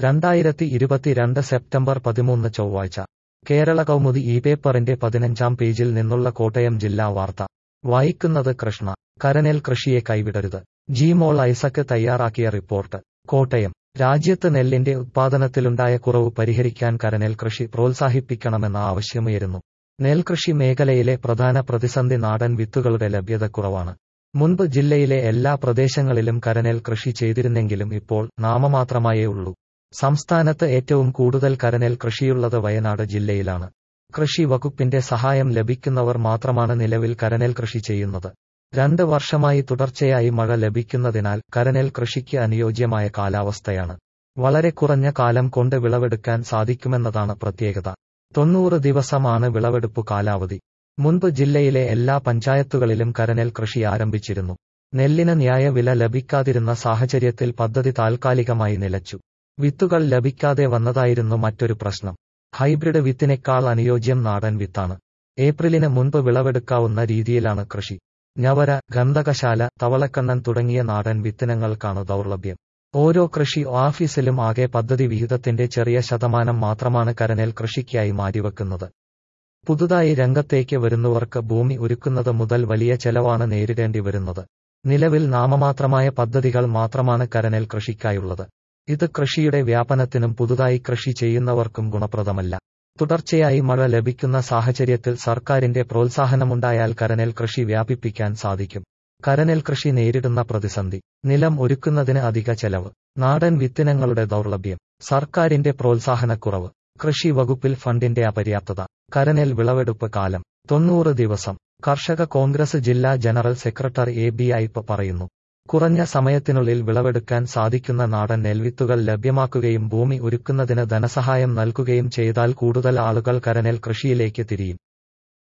രണ്ടായിരത്തി ഇരുപത്തിരണ്ട് സെപ്റ്റംബർ പതിമൂന്ന് ചൊവ്വാഴ്ച കേരള കൗമുദി ഈ പേപ്പറിന്റെ പതിനഞ്ചാം പേജിൽ നിന്നുള്ള കോട്ടയം ജില്ലാ വാർത്ത വായിക്കുന്നത് കൃഷ്ണ കരനെൽ കൃഷിയെ കൈവിടരുത് ജിമോൾ ഐസക്ക് തയ്യാറാക്കിയ റിപ്പോർട്ട് കോട്ടയം രാജ്യത്ത് നെല്ലിന്റെ ഉത്പാദനത്തിലുണ്ടായ കുറവ് പരിഹരിക്കാൻ കരനെൽ കൃഷി പ്രോത്സാഹിപ്പിക്കണമെന്ന ആവശ്യമുയരുന്നു നെൽകൃഷി മേഖലയിലെ പ്രധാന പ്രതിസന്ധി നാടൻ വിത്തുകളുടെ ലഭ്യതക്കുറവാണ് മുൻപ് ജില്ലയിലെ എല്ലാ പ്രദേശങ്ങളിലും കരനെൽ കൃഷി ചെയ്തിരുന്നെങ്കിലും ഇപ്പോൾ നാമമാത്രമായേ ഉള്ളൂ സംസ്ഥാനത്ത് ഏറ്റവും കൂടുതൽ കരനെൽ കൃഷിയുള്ളത് വയനാട് ജില്ലയിലാണ് കൃഷി വകുപ്പിന്റെ സഹായം ലഭിക്കുന്നവർ മാത്രമാണ് നിലവിൽ കരനെൽ കൃഷി ചെയ്യുന്നത് രണ്ട് വർഷമായി തുടർച്ചയായി മഴ ലഭിക്കുന്നതിനാൽ കരനെൽ കൃഷിക്ക് അനുയോജ്യമായ കാലാവസ്ഥയാണ് വളരെ കുറഞ്ഞ കാലം കൊണ്ട് വിളവെടുക്കാൻ സാധിക്കുമെന്നതാണ് പ്രത്യേകത തൊണ്ണൂറ് ദിവസമാണ് വിളവെടുപ്പു കാലാവധി മുൻപ് ജില്ലയിലെ എല്ലാ പഞ്ചായത്തുകളിലും കരനെൽ കൃഷി ആരംഭിച്ചിരുന്നു നെല്ലിന് ന്യായ വില ലഭിക്കാതിരുന്ന സാഹചര്യത്തിൽ പദ്ധതി താൽക്കാലികമായി നിലച്ചു വിത്തുകൾ ലഭിക്കാതെ വന്നതായിരുന്നു മറ്റൊരു പ്രശ്നം ഹൈബ്രിഡ് വിത്തിനേക്കാൾ അനുയോജ്യം നാടൻ വിത്താണ് ഏപ്രിലിന് മുൻപ് വിളവെടുക്കാവുന്ന രീതിയിലാണ് കൃഷി ഞവര ഗന്ധകശാല തവളക്കണ്ണൻ തുടങ്ങിയ നാടൻ വിത്തിനങ്ങൾക്കാണ് ദൗർലഭ്യം ഓരോ കൃഷി ഓഫീസിലും ആകെ പദ്ധതി വിഹിതത്തിന്റെ ചെറിയ ശതമാനം മാത്രമാണ് കരനെൽ കൃഷിക്കായി മാറ്റിവെക്കുന്നത് പുതുതായി രംഗത്തേക്ക് വരുന്നവർക്ക് ഭൂമി ഒരുക്കുന്നത് മുതൽ വലിയ ചെലവാണ് നേരിടേണ്ടി വരുന്നത് നിലവിൽ നാമമാത്രമായ പദ്ധതികൾ മാത്രമാണ് കരനെൽ കൃഷിക്കായുള്ളത് ഇത് കൃഷിയുടെ വ്യാപനത്തിനും പുതുതായി കൃഷി ചെയ്യുന്നവർക്കും ഗുണപ്രദമല്ല തുടർച്ചയായി മഴ ലഭിക്കുന്ന സാഹചര്യത്തിൽ സർക്കാരിന്റെ പ്രോത്സാഹനമുണ്ടായാൽ കരനെൽ കൃഷി വ്യാപിപ്പിക്കാൻ സാധിക്കും കരനെൽ കൃഷി നേരിടുന്ന പ്രതിസന്ധി നിലം ഒരുക്കുന്നതിന് അധിക ചെലവ് നാടൻ വിത്തിനങ്ങളുടെ ദൗർലഭ്യം സർക്കാരിന്റെ പ്രോത്സാഹനക്കുറവ് കൃഷി വകുപ്പിൽ ഫണ്ടിന്റെ അപര്യാപ്തത കരനെൽ വിളവെടുപ്പ് കാലം തൊണ്ണൂറ് ദിവസം കർഷക കോൺഗ്രസ് ജില്ലാ general secretary A B Ipe പറയുന്നു കുറഞ്ഞ സമയത്തിനുള്ളിൽ വിളവെടുക്കാൻ സാധിക്കുന്ന നാടൻ നെൽവിത്തുകൾ ലഭ്യമാക്കുകയും ഭൂമി ഒരുക്കുന്നതിന് ധനസഹായം നൽകുകയും ചെയ്താൽ കൂടുതൽ ആളുകൾ കരനെൽ കൃഷിയിലേക്ക് തിരിയും